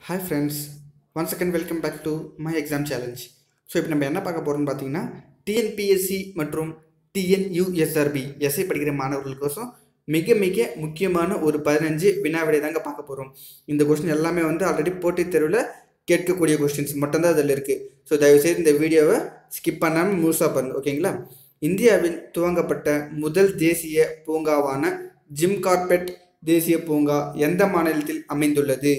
hi friends one second welcome back to my exam challenge so இப்போ நம்ம என்ன பார்க்க போகிறோம்னு பார்த்தீங்கன்னா டிஎன்பிஎஸ்சி மற்றும் டிஎன்யூஎஸ்ஆர்பி எஸ்ஐ படிக்கிற மாணவர்களுக்கோசம் மிக மிக முக்கியமான ஒரு பதினஞ்சு வினா விடை தாங்க பார்க்க போகிறோம் இந்த கொஸ்டின் எல்லாமே வந்து ஆல்ரெடி போட்டித் தேர்வில் கேட்கக்கூடிய கொஸ்டின்ஸ் மட்டும்தான் அதில் இருக்குது ஸோ தயவுசெய்து இந்த வீடியோவை ஸ்கிப் பண்ணாமல் முழுசாக பாருங்க ஓகேங்களா இந்தியாவில் துவங்கப்பட்ட முதல் தேசிய பூங்காவான ஜிம் கார்பெட் தேசிய பூங்கா எந்த மாநிலத்தில் அமைந்துள்ளது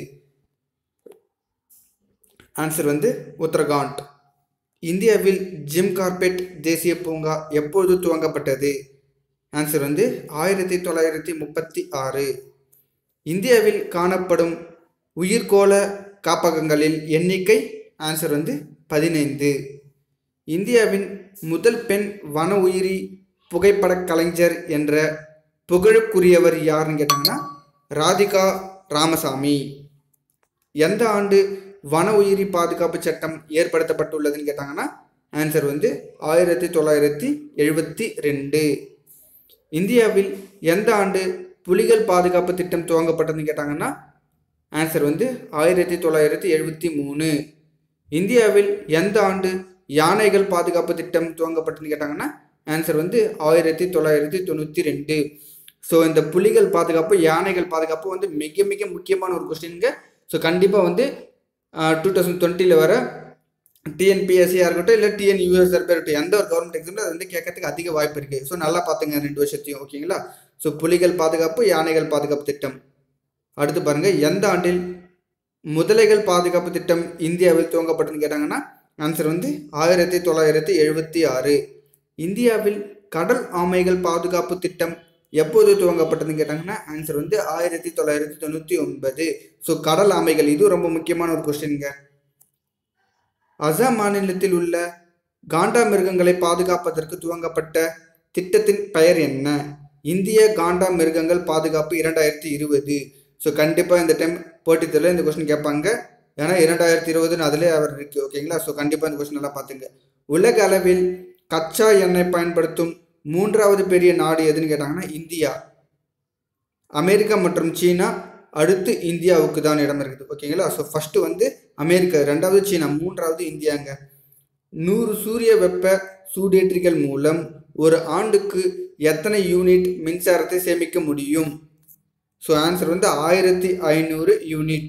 ஆன்சர் வந்து உத்தரகாண்ட் இந்தியாவில் ஜிம் கார்பெட் தேசிய பூங்கா எப்பொழுது துவங்கப்பட்டது ஆன்சர் வந்து ஆயிரத்தி தொள்ளாயிரத்தி முப்பத்தி ஆறு இந்தியாவில் காணப்படும் உயிர்கோள காப்பகங்களில் எண்ணிக்கை ஆன்சர் வந்து பதினைந்து இந்தியாவின் முதல் பெண் வன உயிரி புகைப்படக் கலைஞர் என்ற புகழுக்குரியவர் யாருன்னு கேட்டாங்கன்னா ராதிகா ராமசாமி எந்த ஆண்டு வன உயிரி பாதுகாப்பு சட்டம் ஏற்படுத்தப்பட்டுள்ளதுன்னு கேட்டாங்கன்னா ஆன்சர் வந்து ஆயிரத்தி தொள்ளாயிரத்தி எழுபத்தி ரெண்டு இந்தியாவில் எந்த ஆண்டு புலிகள் பாதுகாப்பு திட்டம் துவங்கப்பட்டதுன்னு கேட்டாங்கன்னா ஆன்சர் வந்து ஆயிரத்தி தொள்ளாயிரத்தி எழுபத்தி மூணு இந்தியாவில் எந்த ஆண்டு யானைகள் பாதுகாப்பு திட்டம் துவங்கப்பட்டதுன்னு கேட்டாங்கன்னா ஆன்சர் வந்து ஆயிரத்தி தொள்ளாயிரத்தி தொண்ணூற்றி ரெண்டு ஸோ இந்த புலிகள் பாதுகாப்பு யானைகள் பாதுகாப்பு வந்து மிக மிக முக்கியமான ஒரு கொஸ்டின்ங்க ஸோ கண்டிப்பாக வந்து டூ தௌசண்ட் டுவெண்ட்டியில் வர டிஎன்பிஎஸ்சியாக இருக்கட்டும் இல்லை டிஎன்யூஎஸ்ஆர் இருக்கட்டும் எந்த ஒரு கவர்மெண்ட் எக்ஸாமில் அது வந்து கேட்கறதுக்கு அதிக வாய்ப்பு இருக்குது ஸோ நல்லா பார்த்துங்க ரெண்டு வருஷத்தையும் ஓகேங்களா ஸோ புலிகள் பாதுகாப்பு யானைகள் பாதுகாப்பு திட்டம் அடுத்து பாருங்கள் எந்த ஆண்டில் முதலைகள் பாதுகாப்பு திட்டம் இந்தியாவில் துவங்கப்பட்டதுன்னு கேட்டாங்கன்னா ஆன்சர் வந்து ஆயிரத்தி தொள்ளாயிரத்தி எழுபத்தி ஆறு இந்தியாவில் கடல் ஆமைகள் பாதுகாப்பு திட்டம் எப்போது துவங்கப்பட்டதுன்னு கேட்டாங்கன்னா ஆன்சர் வந்து ஆயிரத்தி தொள்ளாயிரத்தி தொண்ணூற்றி ஒன்பது ஸோ கடல் ஆமைகள் இது ரொம்ப முக்கியமான ஒரு கொஸ்டின்ங்க அசாம் மாநிலத்தில் உள்ள காண்டா மிருகங்களை பாதுகாப்பதற்கு துவங்கப்பட்ட திட்டத்தின் பெயர் என்ன இந்திய காண்டா மிருகங்கள் பாதுகாப்பு இரண்டாயிரத்தி இருபது ஸோ கண்டிப்பாக இந்த டைம் போட்டித் தேர்வில் இந்த கொஸ்டின் கேட்பாங்க ஏன்னா இரண்டாயிரத்தி இருபதுன்னு அதிலே அவர் இருக்கு ஓகேங்களா ஸோ கண்டிப்பாக இந்த கொஸ்டின் எல்லாம் பார்த்துங்க உலக அளவில் கச்சா எண்ணெய் பயன்படுத்தும் மூன்றாவது பெரிய நாடு எதுன்னு கேட்டாங்கன்னா இந்தியா அமெரிக்கா மற்றும் சீனா அடுத்து இந்தியாவுக்கு தான் இடம் இருக்குது ஓகேங்களா ஸோ ஃபஸ்ட்டு வந்து அமெரிக்கா ரெண்டாவது சீனா மூன்றாவது இந்தியாங்க நூறு சூரிய வெப்ப சூடேற்றிகள் மூலம் ஒரு ஆண்டுக்கு எத்தனை யூனிட் மின்சாரத்தை சேமிக்க முடியும் ஸோ ஆன்சர் வந்து ஆயிரத்தி ஐநூறு யூனிட்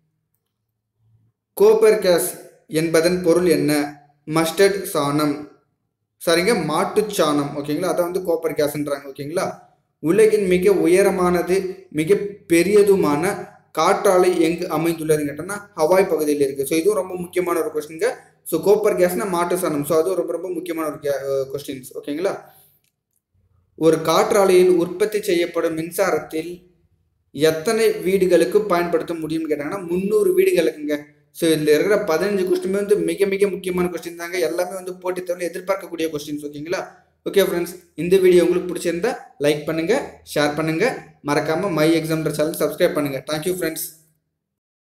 கோப்பர் கேஸ் என்பதன் பொருள் என்ன மஸ்டர்ட் சாணம் சரிங்க மாட்டுச் சாணம் ஓகேங்களா அதை வந்து கோப்பர் கேஸ்ன்றாங்க ஓகேங்களா உலகின் மிக உயரமானது மிக பெரியதுமான காற்றாலை எங்கு அமைந்துள்ளதுன்னு கேட்டோம்னா ஹவாய் பகுதியில் இருக்குது ஸோ இதுவும் ரொம்ப முக்கியமான ஒரு கொஸ்டின்ங்க ஸோ கோப்பர் கேஸ்னா மாட்டு சாணம் ஸோ அதுவும் ரொம்ப ரொம்ப முக்கியமான ஒரு கொஸ்டின்ஸ் ஓகேங்களா ஒரு காற்றாலையில் உற்பத்தி செய்யப்படும் மின்சாரத்தில் எத்தனை வீடுகளுக்கு பயன்படுத்த முடியும்னு கேட்டாங்கன்னா முந்நூறு வீடுகளுக்குங்க ஸோ இதில் இருக்கிற பதினஞ்சு கொஸ்டின் வந்து மிக மிக முக்கியமான கொஸ்டின் தாங்க எல்லாமே வந்து போட்டித் தேர்வில் எதிர்பார்க்கக்கூடிய கொஸ்டின்ஸ் ஓகேங்களா ஓகே ஃப்ரெண்ட்ஸ் இந்த வீடியோ உங்களுக்கு பிடிச்சிருந்தா லைக் பண்ணுங்கள் ஷேர் பண்ணுங்கள் மறக்காமல் மை எக்ஸாம்ன்ற சேனல் சப்ஸ்கிரைப் பண்ணுங்கள் தேங்க்யூ ஃப்ரெண்ட்ஸ்